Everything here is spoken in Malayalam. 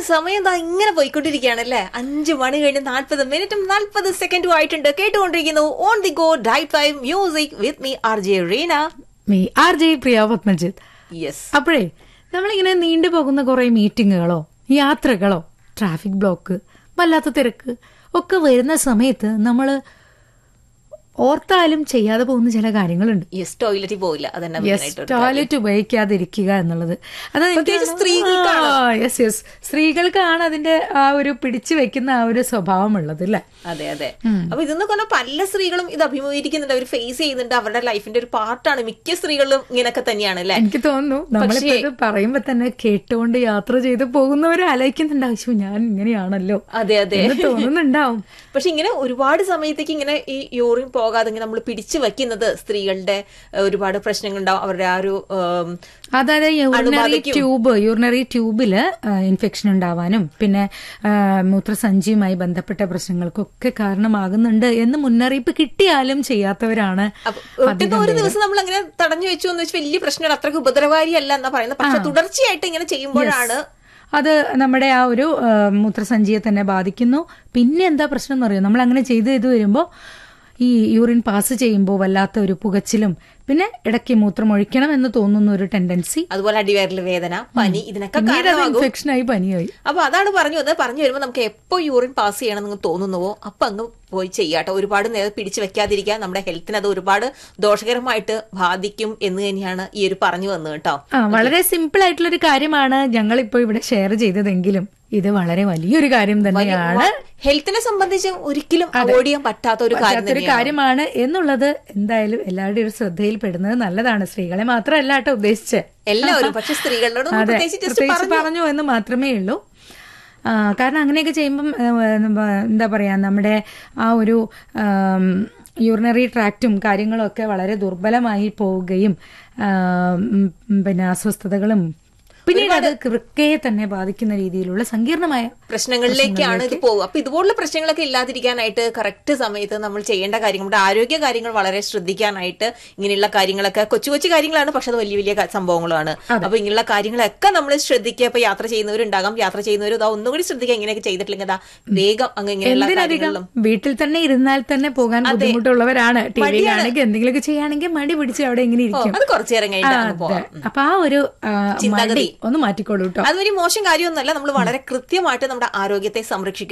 സമയം ദാ ഇങ്ങനെ പോയിക്കൊണ്ടിരിക്കുകയാണല്ലേ അഞ്ചു മണി കഴിഞ്ഞ് നാൽപ്പത് മിനിറ്റും നാൽപ്പത് സെക്കൻഡും ആയിട്ടുണ്ട് കേട്ടുകൊണ്ടിരിക്കുന്നു on the go diet five music with me R J Reena me R J Priya Padmajith yes അപ്പോഴേ നമ്മളിങ്ങനെ നീണ്ടു പോകുന്ന കുറെ മീറ്റിങ്ങുകളോ യാത്രകളോ ട്രാഫിക് ബ്ലോക്ക് വല്ലാത്ത തിരക്ക് ഒക്കെ വരുന്ന സമയത്ത് നമ്മൾ ഓർത്താലും ചെയ്യാതെ പോകുന്ന ചില കാര്യങ്ങളുണ്ട് യെസ് ടോയ്ലറ്റിൽ പോയില്ല അതന്നെ യെസ് മെയിനായിട്ട് ടോയ്ലറ്റ് ഉപയോഗിക്കാതിരിക്കുക എന്നുള്ളത് അത് എനിക്ക് പ്രത്യേകിച്ച് തോന്നുന്നു- സ്ത്രീകൾക്കാണ്. ആ, യെസ് യെസ് സ്ത്രീകൾക്കാണ് അതിന്റെ ആ ഒരു പിടിച്ചു വെക്കുന്ന ആ ഒരു സ്വഭാവം ഉള്ളത് അല്ലേ അതെ അതെ അപ്പൊ ഇതെന്ന് പറഞ്ഞാൽ പല സ്ത്രീകളും ഇത് അഭിമുഖീകരിക്കുന്നുണ്ട് അവർ ഫേസ് ചെയ്യുന്നുണ്ട് അവരുടെ ലൈഫിന്റെ ഒരു പാർട്ടാണ് മിക്ക സ്ത്രീകളും ഇങ്ങനൊക്കെ തന്നെയാണ് അല്ലെ എനിക്ക് തോന്നുന്നു നമ്മളിപ്പോ ഇത് പറയുമ്പോ തന്നെ കേട്ടുകൊണ്ട് യാത്ര ചെയ്ത് പോകുന്നവർ ആലോചിക്കുന്നുണ്ട് ആവശ്യം ഞാൻ ഇങ്ങനെയാണല്ലോ അതെ അതെ എന്ന് തോന്നുന്നുണ്ടാവും പക്ഷെ ഇങ്ങനെ ഒരുപാട് സമയത്തേക്ക് ഇങ്ങനെ ഈ യൂറിൻ പോകാതെ ഇങ്ങനെ നമ്മൾ പിടിച്ചു വെക്കുന്നത് സ്ത്രീകളുടെ ഏഹ്, ഒരുപാട് പ്രശ്നങ്ങൾ ഉണ്ടാവും അവരുടെ ആ ഒരു ഏം, അതായത് യൂറിനറി അണുബാധയ്ക്കും. ട്യൂബ് യൂറിനറി ട്യൂബില് ഇൻഫെക്ഷൻ ഉണ്ടാവാനും പിന്നെ ആ, മൂത്രസഞ്ചിയുമായി ബന്ധപ്പെട്ട പ്രശ്നങ്ങൾക്കൊക്കെ കാരണമാകുന്നുണ്ട് എന്ന് മുന്നറിയിപ്പ് കിട്ടിയാലും ചെയ്യാത്തവരാണ് അപ്പൊ ഒട്ടുന്ന ഒരു ദിവസം നമ്മൾ അങ്ങനെ തടഞ്ഞു വെച്ചു എന്ന് വെച്ചാൽ വലിയ പ്രശ്നമാണ് അത്രയ്ക്ക് ഉപദ്രവകാരിയല്ല എന്നാ പറയുന്നത് പക്ഷെ തുടർച്ചയായിട്ട് ഇങ്ങനെ ചെയ്യുമ്പോഴാണ് അത് നമ്മുടെ ആ ഒരു ആ, മൂത്രസഞ്ചിയെ തന്നെ ബാധിക്കുന്നു പിന്നെ എന്താ പ്രശ്നം എന്ന് അറിയോ നമ്മൾ അങ്ങനെ ചെയ്ത് ചെയ്ത് വരുമ്പോൾ ഈ യൂറിൻ പാസ് ചെയ്യുമ്പോൾ വല്ലാത്ത ഒരു പുകച്ചിലും പിന്നെ ഇടയ്ക്ക് മൂത്രം ഒഴിക്കണം എന്ന് തോന്നുന്ന ഒരു ടെൻഡൻസി അതുപോലെ അടിവയറിൽ വേദന പനി ഇതിനൊക്കെ പിന്നീട് അത് കാരണമാകും ഇൻഫെക്ഷനായി പനിയായി അപ്പൊ അതാണ് പറഞ്ഞു വന്നത് പറഞ്ഞു വരുമ്പോൾ നമുക്ക് എപ്പോ യൂറിൻ പാസ് ചെയ്യണം എന്ന് തോന്നുന്നുവോ അപ്പൊ അങ്ങ് പോയി ചെയ്യാട്ടോ ഒരുപാട് നേരം പിടിച്ചു വെക്കാതിരിക്കാൻ നമ്മുടെ ഹെൽത്തിന് അത് ഒരുപാട് ദോഷകരമായിട്ട് ബാധിക്കും എന്ന് തന്നെയാണ് ഈ ഒരു പറഞ്ഞു വന്നത് കേട്ടോ ആ വളരെ സിമ്പിൾ ആയിട്ടുള്ള ഒരു കാര്യമാണ് ഞങ്ങൾ ഇപ്പോൾ ഇവിടെ ഷെയർ ചെയ്തതെങ്കിലും ഇത് വളരെ വലിയൊരു കാര്യം തന്നെയാണ് ഹെൽത്തിനെ സംബന്ധിച്ച് ഒരിക്കലും അവോയ്ഡ് ചെയ്യാൻ പറ്റാത്ത ഒരു കാര്യം പറ്റാത്തൊരു തന്നെയാണ് കാര്യമാണ് എന്നുള്ളത് എന്തായാലും എല്ലാവരുടെയും ഒരു ശ്രദ്ധയിൽ പെടുന്നത് നല്ലതാണ് സ്ത്രീകളെ മാത്രമല്ല കേട്ടോ ഉദ്ദേശിച്ച് എല്ലാവരും പക്ഷെ സ്ത്രീകളോട് നമ്മൾ അതെ പ്രത്യേകിച്ച് ജസ്റ്റ് പ്രത്യേകിച്ച് പറഞ്ഞു എന്ന് മാത്രമേ ഉള്ളൂ ആ, കാരണം അങ്ങനെയൊക്കെ ചെയ്യുമ്പം ആ, എന്താ പറയാ നമ്മുടെ ആ ഒരു യൂറിനറി ട്രാക്റ്റും കാര്യങ്ങളും ഒക്കെ വളരെ ദുർബലമായി പോവുകയും ആ, ഉം, പിന്നെ അസ്വസ്ഥതകളും പിന്നീട് അത് വൃക്കയെ തന്നെ ബാധിക്കുന്ന രീതിയിലുള്ള സങ്കീർണമായ പ്രശ്നങ്ങളിലേക്കാണ് ഇത് പോകുക അപ്പൊ ഇതുപോലുള്ള പ്രശ്നങ്ങളൊക്കെ ഇല്ലാതിരിക്കാനായിട്ട് കറക്റ്റ് സമയത്ത് നമ്മൾ ചെയ്യേണ്ട കാര്യങ്ങൾ നമ്മുടെ ആരോഗ്യ കാര്യങ്ങൾ വളരെ ശ്രദ്ധിക്കാനായിട്ട് ഇങ്ങനെയുള്ള കാര്യങ്ങളൊക്കെ കൊച്ചു കൊച്ചു കാര്യങ്ങളാണ് പക്ഷെ അത് വലിയ വലിയ ക- സംഭവങ്ങളാണ് അപ്പൊ ഇങ്ങനെയുള്ള കാര്യങ്ങളൊക്കെ നമ്മൾ ശ്രദ്ധിക്കുക ഇപ്പൊ യാത്ര ചെയ്യുന്നവരുണ്ടാകാം യാത്ര ചെയ്യുന്നവർ ഇതാ ഒന്നുകൂടി ശ്രദ്ധിക്കുക ഇങ്ങനെയൊക്കെ ചെയ്തിട്ടില്ലെങ്കിൽ ഇതാ വേഗം അങ്ങ് ഇങ്ങനെയുള്ള എന്തിനധികം കാര്യങ്ങളിലും വീട്ടിൽ തന്നെ ഇരുന്നാൽ തന്നെ പോകാൻ ബുദ്ധിമുട്ടുള്ളവരാണ് ടി വിയിലാണെങ്കിൽ എന്തെങ്കിലുമൊക്കെ ചെയ്യുകയാണെങ്കിൽ മടി പിടിച്ച് അവിടെ ഇങ്ങനെ ഓ, ഇരിക്കും അത് കുറച്ചു നേരം കഴിഞ്ഞിട്ട് അങ്ങ് അതെ. പോവാം അപ്പൊ ആ ഒരു ആ, ചിന്താഗതി. മടി ഒന്ന് മാറ്റിക്കോളൂ കേട്ടോ അത് ഒരു മോശം കാര്യമൊന്നുമല്ല നമ്മൾ വളരെ കൃത്യമായിട്ട് നമ്മുടെ ആരോഗ്യത്തെ സംരക്ഷിക്കുക